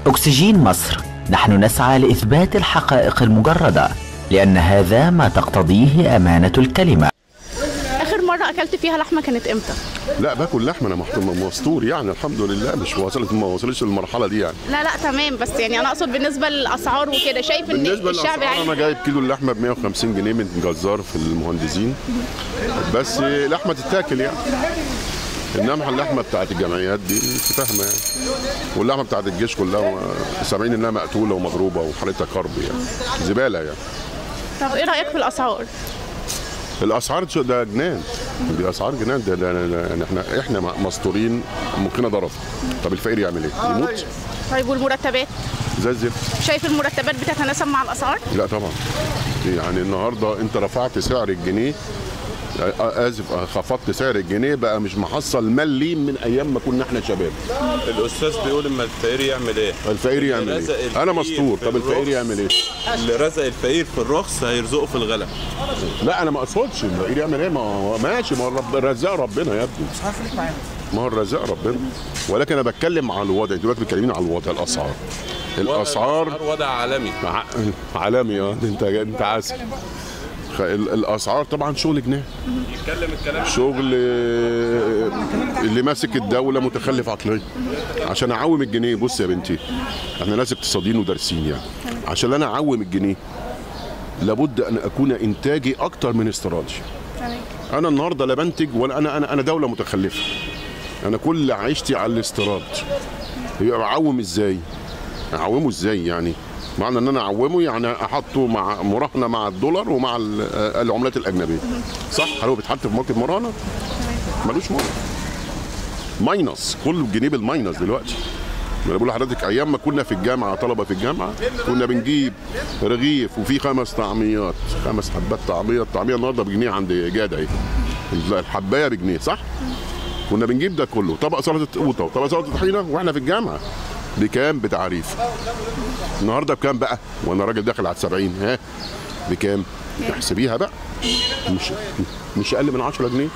أكسجين مصر نحن نسعى لإثبات الحقائق المجردة لأن هذا ما تقتضيه أمانة الكلمة اخر مره اكلت فيها لحمه كانت امتى لا باكل لحمه انا محترم مستور يعني الحمد لله مش وصلت ما وصلتش للمرحله دي يعني لا لا تمام بس يعني انا اقصد بالنسبه للاسعار وكده شايف ان بالنسبه الشعب للاسعار انا يعني جايب كيلو اللحمه ب 150 جنيه من جزار في المهندسين بس لحمه تتاكل يعني انما اللحمه بتاعت الجمعيات دي انت فاهمه يعني واللحمه بتاعت الجيش كلها سامعين انها مقتوله ومضروبه وحالتها كرب يعني زباله يعني طب ايه رايك في الاسعار الاسعار شو- ده جنان دي اسعار جنان ده, ده, ده يعني احنا احنا مستورين ممكن ضرب طب الفقير يعمل ايه؟ يموت طيب والمرتبات زي الزفت شايف المرتبات بتتناسب مع الاسعار لا طبعا يعني النهارده انت رفعت سعر الجنيه آه، اسف آه، خفضت سعر الجنيه بقى مش محصل مليم من ايام ما كنا احنا شباب الاستاذ بيقول اما الفقير يعمل ايه؟ الفقير يعمل رزق ايه؟ الفقير انا مستور في طب الفقير الرخص. يعمل ايه؟ اللي رزق الفقير في الرخص هيرزقه في الغلا لا انا ما اقصدش الفقير يعمل ايه ما هو ماشي ما هو رب رزاق ربنا يا ابني ما هو الرزاق ربنا ولكن انا بتكلم على الوضع انتوا دلوقتي بتكلمين على الوضع الاسعار الاسعار وضع عالمي ع- عالمي اه انت انت عسل خ- ال- الاسعار طبعا شغل جنيه يتكلم الكلام شغل آه، اللي ماسك الدوله متخلف عقليا عشان اعوم الجنيه بص يا بنتي احنا ناس اقتصاديين ودارسين يعني عشان انا اعوم الجنيه لابد ان اكون انتاجي اكتر من استيرادي انا النهارده لا بنتج ولا انا انا انا دوله متخلفه انا كل عيشتي على الاستيراد يبقى اعوم ازاي اعومه ازاي يعني معنى ان انا اعومه يعني احطه مع مراهنه مع الدولار ومع ال- آه، العملات الاجنبيه صح هل هو بيتحط في ماركت مراهنه ملوش مراهنه ماينس كل جنيه بالماينس دلوقتي ما انا بقول لحضرتك ايام ما كنا في الجامعه طلبه في الجامعه كنا بنجيب رغيف وفي خمس طعميات خمس حبات طعميه الطعميه النهارده بجنيه عند جاد اهي الحبايه بجنيه صح؟ كنا بنجيب ده كله طبق سلطه قوطه وطبق سلطه طحينه واحنا في الجامعه بكام بتعريف النهارده بكام بقى وانا راجل داخل على 70 ها بكام احسبيها بقى مش مش اقل من 10 جنيه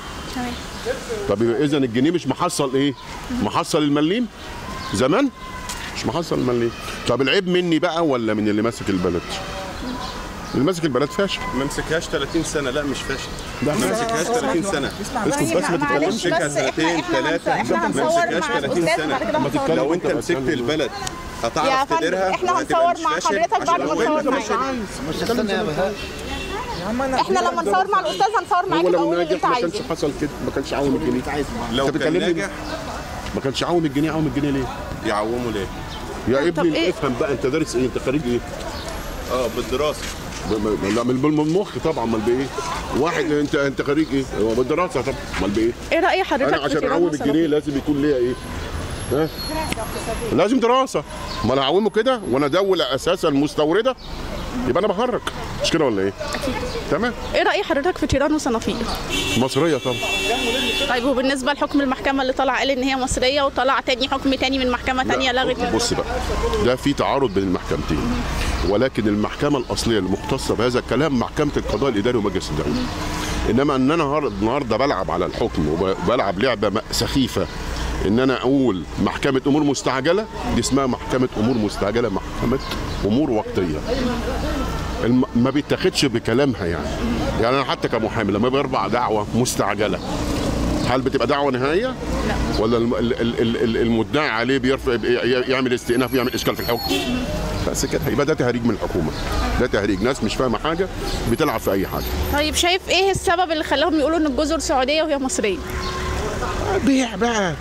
طب يبقى اذا الجنيه مش محصل ايه محصل المليم زمان مش محصل المليم طب العيب مني بقى ولا من اللي ماسك البلد اللي ماسك البلد فاشل ما مسكهاش 30 سنه لا مش فاشل لا ما مسكهاش 30 سنه اسكت بس ما تتكلمش مسكها سنتين ثلاثه ما مسكهاش 30 سنه ما تتكلم لو انت انت بس مسكت البلد يا هتعرف فندم تديرها احنا وهتبقى هنصور مش مع فاشل حضرتك بعد ما عشان لو نصور انت مش معاك احنا لما نصور مع الاستاذ هنصور معاك هو لو الاول اللي ناجح انت ما عايزه كانش حصل كده ما كانش عاوم الجنيه لو انت كان بتكلمني ناجح ما كانش عاوم الجنيه عاوم الجنيه ليه؟ يعوموا ليه؟ يا طب ابني إيه؟ افهم بقى انت دارس ايه؟ انت خريج ايه؟ اه بالدراسه ب- ب- لا من بالمخ طبعا امال بايه؟ واحد انت انت خريج ايه؟ هو بالدراسه طبعا امال بايه؟ ايه راي حضرتك انا في عشان فيران اعوم وصلاح؟ الجنيه لازم يكون ليا ايه؟ ها؟ لازم دراسه ما انا اعومه كده وانا دوله اساسا مستورده يبقى انا بهرج مش كده ولا ايه؟ تمام ايه راي حضرتك في تيران وصنافير مصريه طبعا طيب وبالنسبه لحكم المحكمه اللي طلع قال ان هي مصريه وطلع تاني حكم تاني من محكمه تانيه لا، لغت بص بقى ده في تعارض بين المحكمتين ولكن المحكمه الاصليه المختصه بهذا الكلام محكمه القضاء الاداري ومجلس الدوله انما ان انا هار- النهارده بلعب على الحكم وبلعب لعبه م- سخيفه ان انا اقول محكمه امور مستعجله دي اسمها محكمه امور مستعجله محكمه امور وقتيه الم... ما بيتاخدش بكلامها يعني يعني انا حتى كمحامي لما برفع دعوه مستعجله هل بتبقى دعوه نهائيه؟ لا ولا الم... ال... ال... ال... ال- المدعي عليه بيرفع ي- يعمل استئناف يعمل اشكال في الحكم بس كده يبقى ده تهريج من الحكومه ده تهريج ناس مش فاهمه حاجه بتلعب في اي حاجه طيب شايف ايه السبب اللي خلاهم يقولوا ان الجزر سعوديه وهي مصريه بيع بقى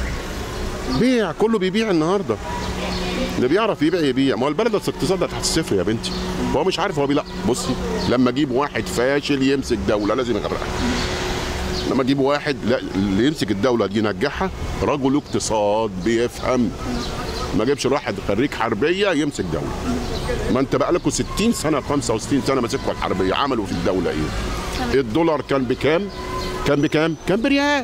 بيع كله بيبيع النهارده اللي بيعرف يبيع يبيع ما هو البلد اقتصادها تحت الصفر يا بنتي هو مش عارف هو بيلا بصي لما اجيب واحد فاشل يمسك دوله لازم يغرقها لما اجيب واحد لا اللي يمسك الدوله دي ينجحها رجل اقتصاد بيفهم ما اجيبش واحد خريج حربيه يمسك دوله ما انت بقى لكم 60 سنه 65 سنه ماسكوا الحربيه عملوا في الدوله ايه الدولار كان بكام كان بكام كان بريال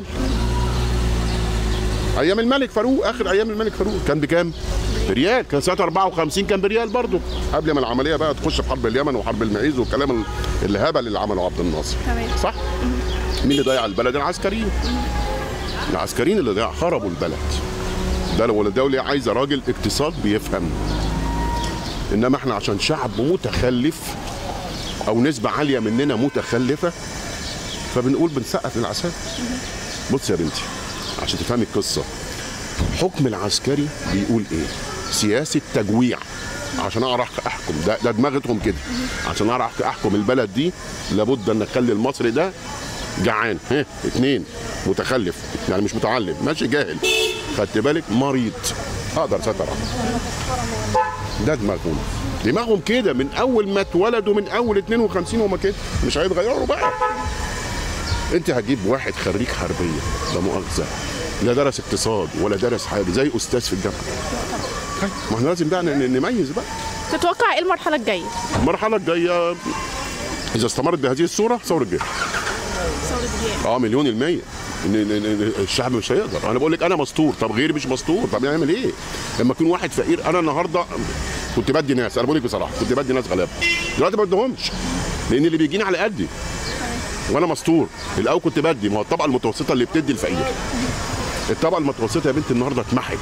ايام الملك فاروق اخر ايام الملك فاروق كان بكام بريال كان سنه 54 كان بريال برضه قبل ما العمليه بقى تخش في حرب اليمن وحرب المعيز والكلام ال- الهبل اللي عمله عبد الناصر تمام. صح مين اللي ضيع البلد العسكريين العسكريين اللي ضيع خربوا البلد الدوله الدوله عايزه راجل اقتصاد بيفهم انما احنا عشان شعب متخلف او نسبه عاليه مننا متخلفه فبنقول بنسقف للعساكر بص يا بنتي عشان تفهمي القصه حكم العسكري بيقول ايه سياسه تجويع عشان اعرف احكم ده, ده دماغتهم كده عشان اعرف احكم البلد دي لابد ان اخلي المصري ده جعان ها اتنين متخلف يعني مش متعلم ماشي جاهل خدت بالك مريض اقدر اسيطر عليه ده دماغهم دماغهم كده من اول ما اتولدوا من اول 52 هما كده مش هيتغيروا بقى انت هتجيب واحد خريج حربيه لا مؤاخذه لا درس اقتصاد ولا درس حاجه زي استاذ في الجامعه طيب، ما احنا لازم بقى ن- نميز بقى تتوقع ايه المرحله الجايه المرحله الجايه اذا استمرت بهذه الصوره ثوره جيش ثوره جيل اه مليون المية إن- إن- إن الشعب مش هيقدر انا بقول لك انا مستور طب غيري مش مستور طب نعمل ايه لما يكون واحد فقير انا النهارده كنت بدي ناس انا بقول لك بصراحه كنت بدي ناس غلابه دلوقتي ما بديهمش لان اللي بيجيني على قدي وانا مستور الاول كنت بدي ما هو الطبقه المتوسطه اللي بتدي الفقير الطبقه المتوسطه يا بنت النهارده اتمحت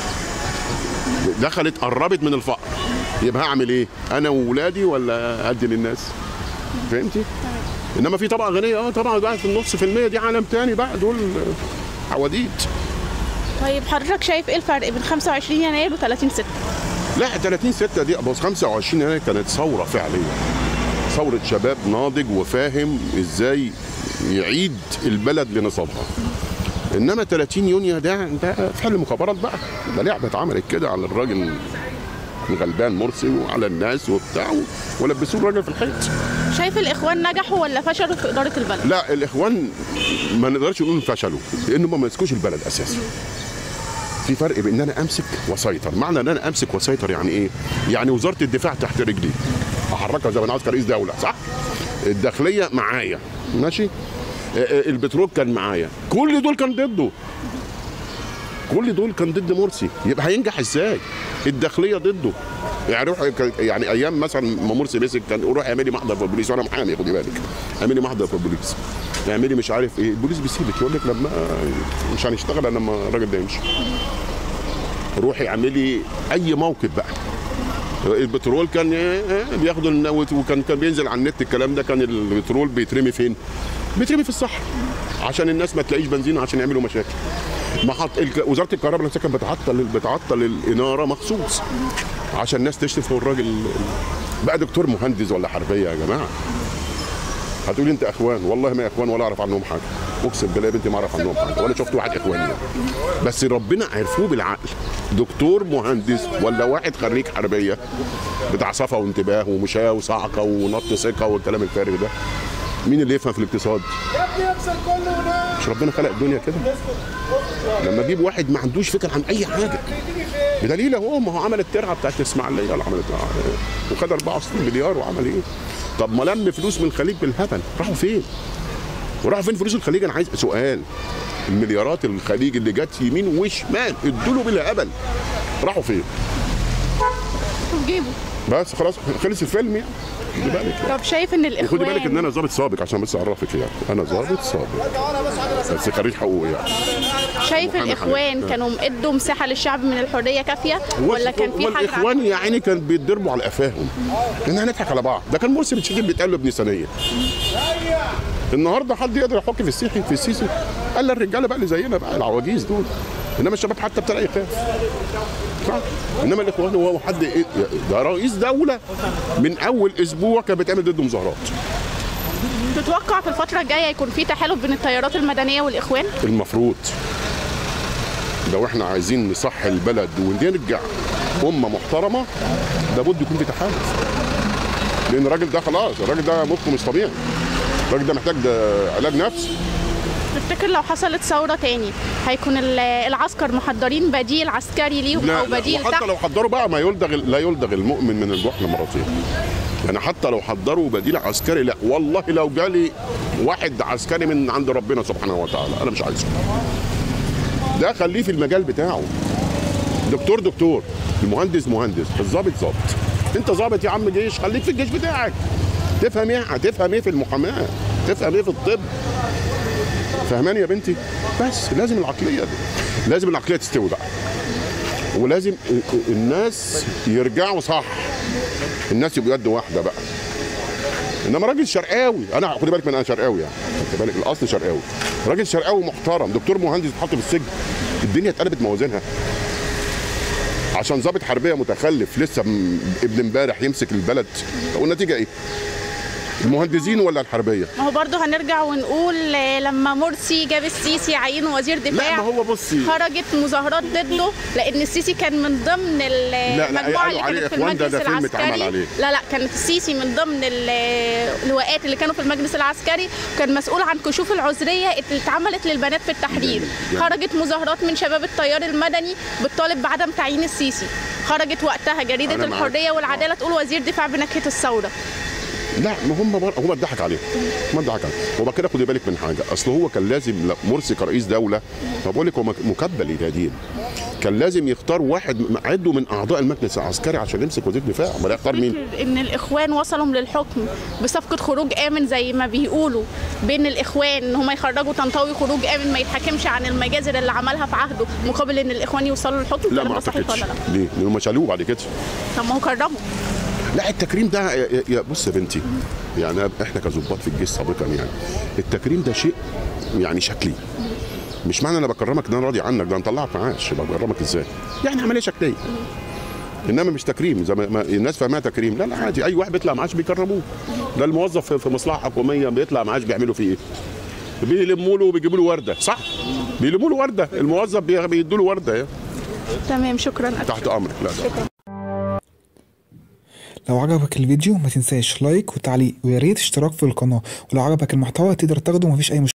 دخلت قربت من الفقر يبقى هعمل ايه انا واولادي ولا ادي للناس فهمتي انما في طبقه غنيه اه طبعا بقى في النص في المية دي عالم تاني بقى دول عواديد طيب حضرتك شايف ايه الفرق بين 25 يناير و30 6 لا 30 6 دي بص 25 يناير كانت ثوره فعليه ثوره شباب ناضج وفاهم ازاي يعيد البلد لنصابها انما 30 يونيو ده ده فعل مخابرات بقى ده لعبه اتعملت كده على الراجل غلبان مرسي وعلى الناس وبتاع ولبسوه الراجل في الحيط شايف الاخوان نجحوا ولا فشلوا في اداره البلد لا الاخوان ما نقدرش نقول فشلوا لانهم ما مسكوش البلد اساسا في فرق بين ان انا امسك واسيطر معنى ان انا امسك واسيطر يعني ايه يعني وزاره الدفاع تحت رجلي احركها زي ما انا عاوز كرئيس دوله صح الداخليه معايا ماشي آه، آه، البترول كان معايا كل دول كان ضده كل دول كان ضد مرسي يبقى هينجح ازاي الداخليه ضده يعني روح يعني ايام مثلا ما مرسي مسك كان روح اعملي محضر في البوليس وانا محامي خدي بالك اعملي محضر في البوليس اعملي مش عارف ايه البوليس بيسيبك يقول لك لما مش هنشتغل انا لما الراجل ده يمشي روحي اعملي اي موقف بقى البترول كان آه، بياخدوا النوت وكان كان بينزل على النت الكلام ده كان البترول بيترمي فين؟ بيترمي في الصحراء عشان الناس ما تلاقيش بنزين عشان يعملوا مشاكل محط الك- وزاره الكهرباء نفسها كانت بتعطل بتعطل الاناره مخصوص عشان الناس تشتف الراجل بقى دكتور مهندس ولا حربيه يا جماعه هتقولي انت اخوان والله ما اخوان ولا اعرف عنهم حاجه اقسم بالله يا بنتي ما اعرف عنهم حاجه ولا شفت واحد اخواني يعني. بس ربنا عرفوه بالعقل دكتور مهندس ولا واحد خريج حربيه بتاع صفا وانتباه ومشاه وصعقه ونط ثقه والكلام الفارغ ده مين اللي يفهم في الاقتصاد؟ مش ربنا خلق الدنيا كده لما اجيب واحد ما عندوش فكره عن اي حاجه بدليل اهو ما هو عمل الترعه بتاعت الاسماعيليه ولا عملت وخد 64 مليار وعمل ايه؟ طب ما لم فلوس من الخليج بالهبل راحوا فين؟ وراحوا فين فلوس الخليج انا عايز سؤال المليارات الخليج اللي جت يمين وشمال ادوا له بالهبل راحوا فين؟ في جيبه بس خلاص خلص الفيلم يعني خدي بالك طب شايف ان الاخوان وخدي بالك ان انا ظابط سابق عشان بس اعرفك يعني انا ظابط سابق بس خريج حقوق يعني شايف محامي الاخوان حاليا. كانوا ادوا مساحه للشعب من الحريه كافيه ولا كان في حاجه والاخوان يا عيني كان بيتضربوا على قفاهم ان هنضحك على بعض ده كان مرسي بتشكل بيتقال له ابن ثانيه النهارده حد يقدر يحك في السيسي في السيسي قال الرجاله بقى اللي زينا بقى العواجيز دول انما الشباب حتى ابتدى يخاف صح؟ انما الاخوان هو حد إيه؟ ده رئيس دوله من اول اسبوع كان بيتعمل ضده مظاهرات تتوقع في الفتره الجايه يكون في تحالف بين التيارات المدنيه والاخوان المفروض لو احنا عايزين نصح البلد ونرجع امه محترمه لابد يكون في تحالف لان الراجل ده خلاص الراجل ده مخه مش طبيعي الراجل ده محتاج ده علاج نفسي تفتكر لو حصلت ثوره تاني هيكون ال- العسكر محضرين بديل عسكري ليهم او بديل وحتى تحت لو حضروا بقى ما يلدغ لا يلدغ المؤمن من الجحر مرتين يعني حتى لو حضروا بديل عسكري لا والله لو جالي واحد عسكري من عند ربنا سبحانه وتعالى انا مش عايزه ده خليه في المجال بتاعه دكتور دكتور المهندس مهندس الضابط ضابط انت ضابط يا عم جيش خليك في الجيش بتاعك تفهم ايه هتفهم ايه في المحاماه تفهم ايه في الطب فهماني يا بنتي بس لازم العقليه دي. لازم العقليه تستوي بقى ولازم الناس يرجعوا صح الناس يبقوا يد واحده بقى انما راجل شرقاوي انا خد بالك من انا شرقاوي يعني خد بالك الاصل شرقاوي راجل شرقاوي محترم دكتور مهندس اتحط في السجن الدنيا اتقلبت موازينها عشان ضابط حربيه متخلف لسه م- ابن امبارح يمسك البلد والنتيجه ايه؟ المهندسين ولا الحربيه؟ ما هو برضه هنرجع ونقول آه، لما مرسي جاب السيسي عينه وزير لا دفاع ما هو بصي خرجت مظاهرات ضده لان السيسي كان من ضمن ال- لا، المجموعه اللي قالوا عليه كانت في إخوان، ده- المجلس ده فيلم اتعمل العسكري عليه. لا لا كانت السيسي من ضمن ال- اللواءات اللي كانوا في المجلس العسكري وكان مسؤول عن كشوف العذريه اللي اتعملت للبنات في التحرير يعني- خرجت مظاهرات من شباب التيار المدني بتطالب بعدم تعيين السيسي خرجت وقتها جريده أنا معاك. الحريه والعداله تقول وزير دفاع بنكهه الثوره لا ما هم بر... هم اتضحك عليهم ما اتضحك عليهم وبعد كده خدي بالك من حاجه اصل هو كان لازم لا، مرسي كرئيس دوله ما بقول لك هو مك- مكبل يدين كان لازم يختار واحد م- عده من اعضاء المجلس العسكري عشان يمسك وزير دفاع امال يختار مين؟ فكر ان الاخوان وصلوا للحكم بصفقه خروج امن زي ما بيقولوا بين الاخوان ان هم يخرجوا طنطاوي خروج امن ما يتحاكمش عن المجازر اللي عملها في عهده مقابل ان الاخوان يوصلوا للحكم لا الكلام ما ده صحيح اعتقدش ولا لا؟ ليه؟ لانهم شالوه بعد كده طب ما هو كرمه لا التكريم ده يا- يا- يا بص يا بنتي يعني احنا كظباط في الجيش سابقا يعني التكريم ده شيء يعني شكلي مش معنى انا بكرمك ان انا راضي عنك ده انا طلعك معاش يبقى بكرمك ازاي؟ يعني عمليه شكليه انما مش تكريم زي ما ما الناس فاهمها تكريم لا لا عادي اي واحد بيطلع معاش بيكرموه ده الموظف في- في مصلحه حكوميه بيطلع معاش بيعملوا فيه ايه؟ بيلموا له وبيجيبوا له ورده صح؟ بيلموا له ورده الموظف بي- بيدوا له ورده يعني. تمام شكرا تحت امرك لا لا لو عجبك الفيديو ما تنساش لايك وتعليق ويا ريت اشتراك في القناة ولو عجبك المحتوى تقدر تاخده مفيش أي مشكلة